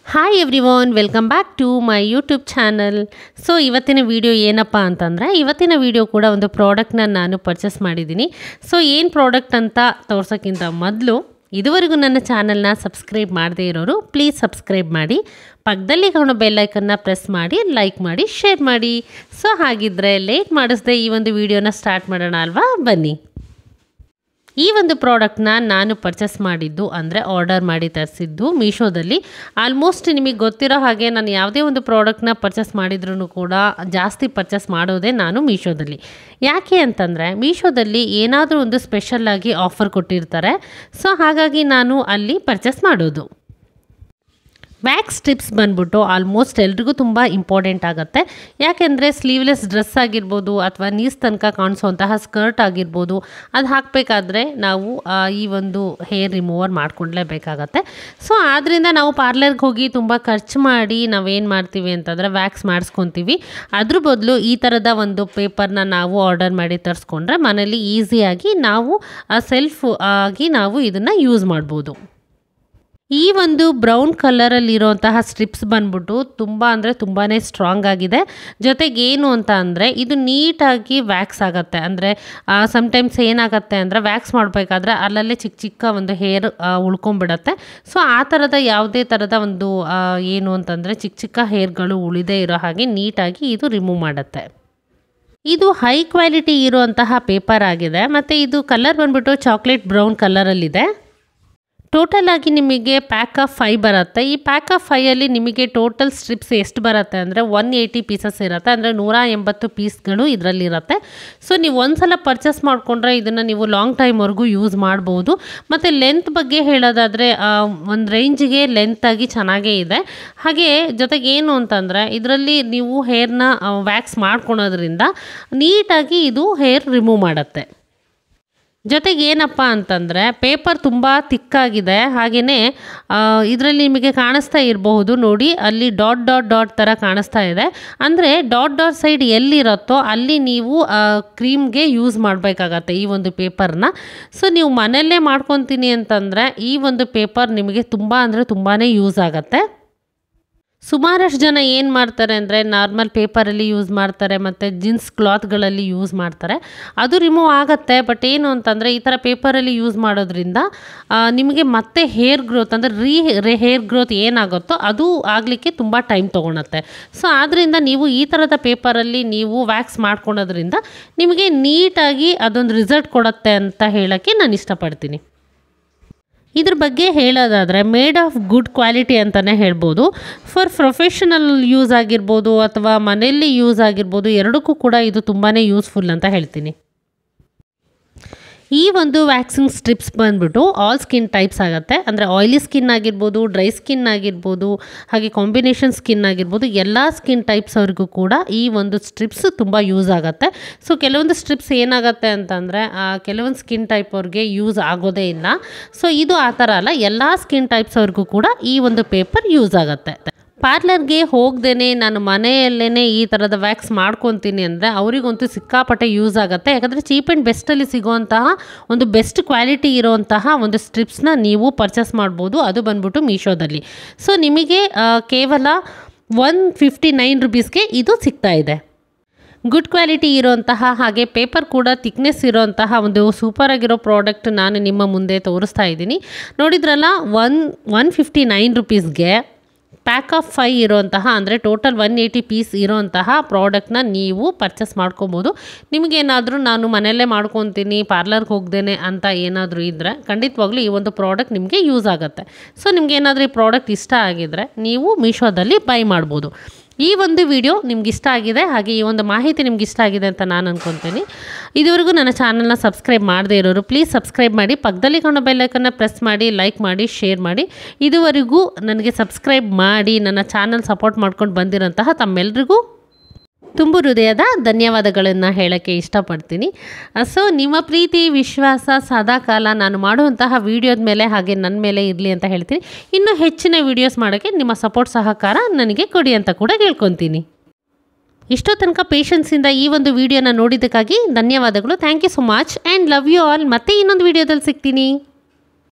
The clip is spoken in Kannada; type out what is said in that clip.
hi everyone welcome back to my YouTube channel so ಇವತ್ತಿನ ವಿಡಿಯೋ ಏನಪ್ಪ ಅಂತಂದರೆ ಇವತ್ತಿನ ವಿಡಿಯೋ ಕೂಡ ಒಂದು ಪ್ರಾಡಕ್ಟ್ನ ನಾನು ಪರ್ಚೇಸ್ ಮಾಡಿದ್ದೀನಿ ಸೊ ಏನು ಪ್ರಾಡಕ್ಟ್ ಅಂತ ತೋರ್ಸೋಕ್ಕಿಂತ ಮೊದಲು ಇದುವರೆಗೂ ನನ್ನ ಚಾನಲ್ನ ಸಬ್ಸ್ಕ್ರೈಬ್ ಮಾಡದೇ ಇರೋರು ಪ್ಲೀಸ್ ಸಬ್ಸ್ಕ್ರೈಬ್ ಮಾಡಿ ಪಕ್ಕದಲ್ಲಿ ಕಾಣೋ ಬೆಲ್ಲೈಕನ್ನ ಪ್ರೆಸ್ ಮಾಡಿ ಲೈಕ್ ಮಾಡಿ ಶೇರ್ ಮಾಡಿ ಸೊ ಹಾಗಿದ್ರೆ ಲೇಟ್ ಮಾಡಿಸ್ದೆ ಈ ಒಂದು ವಿಡಿಯೋನ ಸ್ಟಾರ್ಟ್ ಮಾಡೋಣ ಅಲ್ವಾ ಬನ್ನಿ ಈ ಒಂದು ಪ್ರಾಡಕ್ಟ್ನ ನಾನು ಪರ್ಚೇಸ್ ಮಾಡಿದ್ದು ಅಂದರೆ ಆರ್ಡರ್ ಮಾಡಿ ತರಿಸಿದ್ದು ಮೀಶೋದಲ್ಲಿ ಆಲ್ಮೋಸ್ಟ್ ನಿಮಗೆ ಗೊತ್ತಿರೋ ಹಾಗೆ ನಾನು ಯಾವುದೇ ಒಂದು ಪ್ರಾಡಕ್ಟ್ನ ಪರ್ಚೇಸ್ ಮಾಡಿದ್ರೂ ಕೂಡ ಜಾಸ್ತಿ ಪರ್ಚೇಸ್ ಮಾಡೋದೇ ನಾನು ಮೀಶೋದಲ್ಲಿ ಯಾಕೆ ಅಂತಂದರೆ ಮೀಶೋದಲ್ಲಿ ಏನಾದರೂ ಒಂದು ಸ್ಪೆಷಲ್ಲಾಗಿ ಆಫರ್ ಕೊಟ್ಟಿರ್ತಾರೆ ಸೊ ಹಾಗಾಗಿ ನಾನು ಅಲ್ಲಿ ಪರ್ಚೇಸ್ ಮಾಡೋದು ವ್ಯಾಕ್ಸ್ ಸ್ಟ್ರಿಪ್ಸ್ ಬಂದ್ಬಿಟ್ಟು ಆಲ್ಮೋಸ್ಟ್ ಎಲ್ರಿಗೂ ತುಂಬ ಇಂಪಾರ್ಟೆಂಟ್ ಆಗುತ್ತೆ ಯಾಕೆಂದರೆ ಸ್ಲೀವ್ಲೆಸ್ ಡ್ರೆಸ್ ಆಗಿರ್ಬೋದು ಅಥವಾ ನೀಸ್ ತನಕ ಕಾಣಿಸೋಂತಹ ಸ್ಕರ್ಟ್ ಆಗಿರ್ಬೋದು ಅದು ಹಾಕಬೇಕಾದ್ರೆ ನಾವು ಆ, ಈ ಒಂದು ಹೇರ್ ರಿಮೂವರ್ ಮಾಡ್ಕೊಂಡ್ಲೇಬೇಕಾಗತ್ತೆ ಸೊ ಆದ್ದರಿಂದ ನಾವು ಪಾರ್ಲರ್ಗೆ ಹೋಗಿ ತುಂಬ ಖರ್ಚು ಮಾಡಿ ನಾವೇನು ಮಾಡ್ತೀವಿ ಅಂತಂದರೆ ವ್ಯಾಕ್ಸ್ ಮಾಡಿಸ್ಕೊತೀವಿ ಅದ್ರ ಬದಲು ಈ ಥರದ ಒಂದು ಪೇಪರ್ನ ನಾವು ಆರ್ಡರ್ ಮಾಡಿ ತರಿಸ್ಕೊಂಡ್ರೆ ಮನೇಲಿ ಈಸಿಯಾಗಿ ನಾವು ಸೆಲ್ಫ್ ಆಗಿ ನಾವು ಇದನ್ನು ಯೂಸ್ ಮಾಡ್ಬೋದು ಈ ಒಂದು ಬ್ರೌನ್ ಕಲರಲ್ಲಿರುವಂತಹ ಸ್ಟ್ರಿಪ್ಸ್ ಬಂದ್ಬಿಟ್ಟು ತುಂಬ ಅಂದರೆ ತುಂಬಾ ಸ್ಟ್ರಾಂಗ್ ಆಗಿದೆ ಜೊತೆಗೆ ಏನು ಅಂತ ಅಂದರೆ ಇದು ನೀಟಾಗಿ ವ್ಯಾಕ್ಸ್ ಆಗುತ್ತೆ ಅಂದರೆ ಸಮ್ಟೈಮ್ಸ್ ಏನಾಗುತ್ತೆ ಅಂದರೆ ವ್ಯಾಕ್ಸ್ ಮಾಡಬೇಕಾದ್ರೆ ಅಲ್ಲಲ್ಲೇ ಚಿಕ್ಕ ಚಿಕ್ಕ ಒಂದು ಹೇರ್ ಉಳ್ಕೊಂಬಿಡತ್ತೆ ಸೊ ಆ ಥರದ ಯಾವುದೇ ಥರದ ಒಂದು ಆ, ಏನು ಅಂತಂದರೆ ಚಿಕ್ಕ ಚಿಕ್ಕ ಹೇರ್ಗಳು ಉಳಿದೇ ಇರೋ ಹಾಗೆ ನೀಟಾಗಿ ಇದು ರಿಮೂವ್ ಮಾಡುತ್ತೆ ಇದು ಹೈ ಕ್ವಾಲಿಟಿ ಇರುವಂತಹ ಪೇಪರ್ ಆಗಿದೆ ಮತ್ತು ಇದು ಕಲರ್ ಬಂದ್ಬಿಟ್ಟು ಚಾಕ್ಲೇಟ್ ಬ್ರೌನ್ ಕಲರಲ್ಲಿದೆ ಟೋಟಲ್ ಆಗಿ ನಿಮಗೆ ಪ್ಯಾಕ್ ಆಫ್ ಫೈ ಬರುತ್ತೆ ಈ ಪ್ಯಾಕ್ ಆಫ್ ಫೈಯಲ್ಲಿ ನಿಮಗೆ ಟೋಟಲ್ ಸ್ಟ್ರಿಪ್ಸ್ ಎಷ್ಟು ಬರುತ್ತೆ ಅಂದರೆ ಒನ್ ಏಯ್ಟಿ ಪೀಸಸ್ ಇರುತ್ತೆ ಅಂದರೆ ನೂರ ಎಂಬತ್ತು ಪೀಸ್ಗಳು ಇದರಲ್ಲಿರುತ್ತೆ ಸೊ ನೀವು ಒಂದ್ಸಲ ಪರ್ಚೇಸ್ ಮಾಡಿಕೊಂಡ್ರೆ ಇದನ್ನು ನೀವು ಲಾಂಗ್ ಟೈಮ್ವರೆಗೂ ಯೂಸ್ ಮಾಡ್ಬೋದು ಮತ್ತು ಲೆಂತ್ ಬಗ್ಗೆ ಹೇಳೋದಾದರೆ ಒಂದು ರೇಂಜಿಗೆ ಲೆಂತಾಗಿ ಚೆನ್ನಾಗೇ ಇದೆ ಹಾಗೆ ಜೊತೆಗೆ ಏನು ಅಂತಂದರೆ ಇದರಲ್ಲಿ ನೀವು ಹೇರ್ನ ವ್ಯಾಕ್ಸ್ ಮಾಡ್ಕೊಳೋದ್ರಿಂದ ನೀಟಾಗಿ ಇದು ಹೇರ್ ರಿಮೂವ್ ಮಾಡುತ್ತೆ ಜೊತೆಗೆ ಏನಪ್ಪ ಅಂತಂದರೆ ಪೇಪರ್ ತುಂಬ ತಿಕ್ಕಾಗಿದೆ ಹಾಗೆಯೇ ಇದರಲ್ಲಿ ನಿಮಗೆ ಕಾಣಿಸ್ತಾ ಇರಬಹುದು ನೋಡಿ ಅಲ್ಲಿ ಡಾಟ್ ಡಾಟ್ ಡಾಟ್ ಥರ ಕಾಣಿಸ್ತಾ ಇದೆ ಅಂದರೆ ಡಾಟ್ ಡಾಟ್ ಸೈಡ್ ಎಲ್ಲಿರುತ್ತೋ ಅಲ್ಲಿ ನೀವು ಕ್ರೀಮ್ಗೆ ಯೂಸ್ ಮಾಡಬೇಕಾಗತ್ತೆ ಈ ಒಂದು ಪೇಪರ್ನ ಸೊ ನೀವು ಮನೆಯಲ್ಲೇ ಮಾಡ್ಕೊತೀನಿ ಅಂತಂದರೆ ಈ ಒಂದು ಪೇಪರ್ ನಿಮಗೆ ತುಂಬ ಅಂದರೆ ತುಂಬಾ ಯೂಸ್ ಆಗುತ್ತೆ ಸುಮಾರಷ್ಟು ಜನ ಏನು ಮಾಡ್ತಾರೆ ಅಂದರೆ ನಾರ್ಮಲ್ ಪೇಪರಲ್ಲಿ ಯೂಸ್ ಮಾಡ್ತಾರೆ ಮತ್ತು ಜೀನ್ಸ್ ಕ್ಲಾತ್ಗಳಲ್ಲಿ ಯೂಸ್ ಮಾಡ್ತಾರೆ ಅದು ರಿಮೂವ್ ಆಗುತ್ತೆ ಬಟ್ ಏನು ಅಂತಂದರೆ ಈ ಥರ ಪೇಪರಲ್ಲಿ ಯೂಸ್ ಮಾಡೋದ್ರಿಂದ ಆ, ನಿಮಗೆ ಮತ್ತೆ ಹೇರ್ ಗ್ರೋತ್ ಅಂದರೆ ರೀ ಹೇರ್ ಗ್ರೋತ್ ಏನಾಗುತ್ತೋ ಅದು ಆಗಲಿಕ್ಕೆ ತುಂಬ ಟೈಮ್ ತೊಗೊಳತ್ತೆ ಸೊ ಆದ್ದರಿಂದ ನೀವು ಈ ಥರದ ಪೇಪರಲ್ಲಿ ನೀವು ವ್ಯಾಕ್ಸ್ ಮಾಡ್ಕೊಳೋದ್ರಿಂದ ನಿಮಗೆ ನೀಟಾಗಿ ಅದೊಂದು ರಿಸಲ್ಟ್ ಕೊಡುತ್ತೆ ಅಂತ ಹೇಳೋಕ್ಕೆ ನಾನು ಇಷ್ಟಪಡ್ತೀನಿ ಇದ್ರ ಬಗ್ಗೆ ಹೇಳೋದಾದರೆ ಮೇಡ್ ಆಫ್ ಗುಡ್ ಕ್ವಾಲಿಟಿ ಅಂತಲೇ ಹೇಳ್ಬೋದು ಫಾರ್ ಪ್ರೊಫೆಷನಲ್ ಯೂಸ್ ಆಗಿರ್ಬೋದು ಅಥವಾ ಮನೆಯಲ್ಲಿ ಯೂಸ್ ಆಗಿರ್ಬೋದು ಎರಡಕ್ಕೂ ಕೂಡ ಇದು ತುಂಬಾ ಯೂಸ್ಫುಲ್ ಅಂತ ಹೇಳ್ತೀನಿ ಈ ಒಂದು ವ್ಯಾಕ್ಸಿಂಗ್ ಸ್ಟ್ರಿಪ್ಸ್ ಬಂದ್ಬಿಟ್ಟು ಆಲ್ ಸ್ಕಿನ್ ಟೈಪ್ಸ್ ಆಗುತ್ತೆ ಅಂದರೆ ಆಯಿಲಿ ಸ್ಕಿನ್ ಆಗಿರ್ಬೋದು ಡ್ರೈ ಸ್ಕಿನ್ ಆಗಿರ್ಬೋದು ಹಾಗೆ ಕಾಂಬಿನೇಷನ್ ಸ್ಕಿನ್ ಆಗಿರ್ಬೋದು ಎಲ್ಲ ಸ್ಕಿನ್ ಟೈಪ್ಸ್ ಅವ್ರಿಗೂ ಕೂಡ ಈ ಒಂದು ಸ್ಟ್ರಿಪ್ಸ್ ತುಂಬ ಯೂಸ್ ಆಗುತ್ತೆ ಸೊ ಕೆಲವೊಂದು ಸ್ಟ್ರಿಪ್ಸ್ ಏನಾಗುತ್ತೆ ಅಂತಂದರೆ ಕೆಲವೊಂದು ಸ್ಕಿನ್ ಟೈಪ್ ಅವ್ರಿಗೆ ಯೂಸ್ ಆಗೋದೇ ಇಲ್ಲ ಸೊ ಇದು ಆ ಥರ ಅಲ್ಲ ಎಲ್ಲ ಸ್ಕಿನ್ ಟೈಪ್ಸ್ ಅವ್ರಿಗೂ ಕೂಡ ಈ ಒಂದು ಪೇಪರ್ ಯೂಸ್ ಆಗುತ್ತೆ ಪಾರ್ಲರ್ಗೆ ಹೋಗ್ದೇನೆ ನಾನು ಮನೆಯಲ್ಲೇ ಈ ಥರದ ವ್ಯಾಕ್ಸ್ ಮಾಡ್ಕೊತೀನಿ ಅಂದರೆ ಅವರಿಗಂತೂ ಸಿಕ್ಕಾಪಟ್ಟೆ ಯೂಸ್ ಆಗುತ್ತೆ ಯಾಕಂದರೆ ಚೀಪ್ ಆ್ಯಂಡ್ ಬೆಸ್ಟಲ್ಲಿ ಸಿಗೋವಂತಹ ಒಂದು ಬೆಸ್ಟ್ ಕ್ವಾಲಿಟಿ ಇರೋವಂತಹ ಒಂದು ಸ್ಟ್ರಿಪ್ಸ್ನ ನೀವು ಪರ್ಚೇಸ್ ಮಾಡ್ಬೋದು ಅದು ಬಂದ್ಬಿಟ್ಟು ಮೀಶೋದಲ್ಲಿ ಸೊ ನಿಮಗೆ ಆ, ಕೇವಲ ಒನ್ ಫಿಫ್ಟಿ ನೈನ್ ರುಪೀಸ್ಗೆ ಇದು ಸಿಗ್ತಾ ಇದೆ ಗುಡ್ ಕ್ವಾಲಿಟಿ ಇರೋಂತಹ ಹಾಗೆ ಪೇಪರ್ ಕೂಡ ತಿಕ್ನೆಸ್ ಇರೋಂತಹ ಒಂದು ಸೂಪರ್ ಆಗಿರೋ ಪ್ರಾಡಕ್ಟ್ ನಾನು ನಿಮ್ಮ ಮುಂದೆ ತೋರಿಸ್ತಾ ಇದ್ದೀನಿ ನೋಡಿದ್ರಲ್ಲ ಒನ್ ಒನ್ ಫಿಫ್ಟಿ ನೈನ್ ರುಪೀಸ್ಗೆ ಪ್ಯಾಕ್ ಆಫ್ ಫೈ ಇರೋಂತಹ ಅಂದರೆ ಟೋಟಲ್ ಒನ್ ಏಯ್ಟಿ ಪೀಸ್ ಇರೋಂತಹ ಪ್ರಾಡಕ್ಟ್ನ ನೀವು ಪರ್ಚೇಸ್ ಮಾಡ್ಕೊಬೋದು ನಿಮಗೇನಾದರೂ ನಾನು ಮನೆಯಲ್ಲೇ ಮಾಡ್ಕೊತೀನಿ ಪಾರ್ಲರ್ಗೆ ಹೋಗ್ದೇನೆ ಅಂತ ಏನಾದರೂ ಇದ್ದರೆ ಖಂಡಿತವಾಗ್ಲೂ ಈ ಒಂದು ಪ್ರಾಡಕ್ಟ್ ನಿಮಗೆ ಯೂಸ್ ಆಗುತ್ತೆ ಸೊ ನಿಮ್ಗೆ ಏನಾದರೂ ಈ ಪ್ರಾಡಕ್ಟ್ ಇಷ್ಟ ಆಗಿದ್ರೆ ನೀವು ಮೀಶೋದಲ್ಲಿ ಬೈ ಮಾಡ್ಬೋದು ಈ ಒಂದು ವಿಡಿಯೋ ನಿಮ್ಗೆ ಇಷ್ಟ ಆಗಿದೆ ಹಾಗೆ ಈ ಒಂದು ಮಾಹಿತಿ ನಿಮ್ಗೆ ಇಷ್ಟ ಆಗಿದೆ ಅಂತ ನಾನು ಅನ್ಕೊತೀನಿ ಇದುವರೆಗೂ ನನ್ನ ಚಾನಲ್ನ ಸಬ್ಸ್ಕ್ರೈಬ್ ಮಾಡದೇ ಇರೋರು ಪ್ಲೀಸ್ ಸಬ್ಸ್ಕ್ರೈಬ್ ಮಾಡಿ ಪಕ್ಕದಲ್ಲಿ ಕಾಣೋ ಬೆಲ್ಲೈಕನ್ನ ಪ್ರೆಸ್ ಮಾಡಿ ಲೈಕ್ ಮಾಡಿ ಶೇರ್ ಮಾಡಿ ಇದುವರೆಗೂ ನನಗೆ ಸಬ್ಸ್ಕ್ರೈಬ್ ಮಾಡಿ ನನ್ನ ಚಾನಲ್ ಸಪೋರ್ಟ್ ಮಾಡ್ಕೊಂಡು ಬಂದಿರೋಂತಹ ತಮ್ಮೆಲ್ರಿಗೂ ತುಂಬು ಹೃದಯದ ಧನ್ಯವಾದಗಳನ್ನು ಹೇಳೋಕ್ಕೆ ಇಷ್ಟಪಡ್ತೀನಿ ಸೊ ನಿಮ್ಮ ಪ್ರೀತಿ ವಿಶ್ವಾಸ ಸದಾಕಾಲ ನಾನು ಮಾಡುವಂತಹ ವಿಡಿಯೋದ ಮೇಲೆ ಹಾಗೆ ನನ್ನ ಮೇಲೆ ಇರಲಿ ಅಂತ ಹೇಳ್ತೀನಿ ಇನ್ನೂ ಹೆಚ್ಚಿನ ವಿಡಿಯೋಸ್ ಮಾಡೋಕ್ಕೆ ನಿಮ್ಮ ಸಪೋರ್ಟ್ ಸಹಕಾರ ನನಗೆ ಕೊಡಿ ಅಂತ ಕೂಡ ಕೇಳ್ಕೊತೀನಿ ಇಷ್ಟೋ ತನಕ ಪೇಷನ್ಸಿಂದ ಈ ಒಂದು ವಿಡಿಯೋನ ನೋಡಿದ್ದಕ್ಕಾಗಿ ಧನ್ಯವಾದಗಳು thank you so much and love you all ಮತ್ತೆ ಇನ್ನೊಂದು ವಿಡಿಯೋದಲ್ಲಿ ಸಿಗ್ತೀನಿ